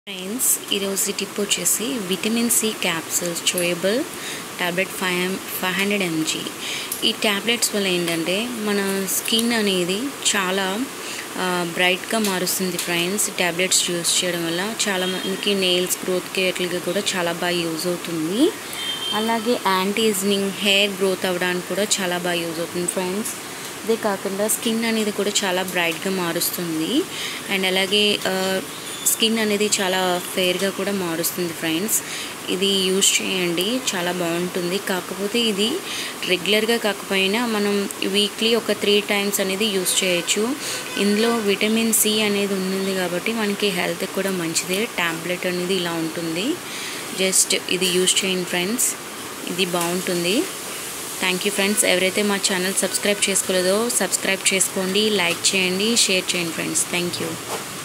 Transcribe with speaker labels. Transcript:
Speaker 1: friends ఈరోజు tip వచ్చేసి vitamin C capsules chewable tablet five five hundred MG ఈ tablets వల్ల ఏంటంటే మన స్కిన్ అనేది చాలా బ్రైట్గా మారుస్తుంది ఫ్రెండ్స్ ట్యాబ్లెట్స్ యూస్ చేయడం వల్ల చాలా మందికి నెయిల్స్ గ్రోత్కి అట్లకి కూడా చాలా బాగా యూజ్ అవుతుంది అలాగే యాంటీ ఏజింగ్ హెయిర్ గ్రోత్ అవ్వడానికి కూడా చాలా బాగా యూజ్ అవుతుంది ఫ్రెండ్స్ అదే కాకుండా స్కిన్ అనేది కూడా చాలా బ్రైట్గా మారుస్తుంది అండ్ అలాగే స్కిన్ అనేది చాలా ఫెయిర్గా కూడా మారుస్తుంది ఫ్రెండ్స్ ఇది యూజ్ చేయండి చాలా బాగుంటుంది కాకపోతే ఇది రెగ్యులర్గా కాకపోయినా మనం వీక్లీ ఒక త్రీ టైమ్స్ అనేది యూజ్ చేయొచ్చు ఇందులో విటమిన్ సి అనేది ఉంది కాబట్టి మనకి హెల్త్ కూడా మంచిదే ట్యాబ్లెట్ అనేది ఇలా ఉంటుంది జస్ట్ ఇది యూజ్ చేయండి ఫ్రెండ్స్ ఇది బాగుంటుంది థ్యాంక్ యూ ఫ్రెండ్స్ ఎవరైతే మా ఛానల్ సబ్స్క్రైబ్ చేసుకోలేదో సబ్స్క్రైబ్ చేసుకోండి లైక్ చేయండి షేర్ చేయండి ఫ్రెండ్స్ థ్యాంక్ యూ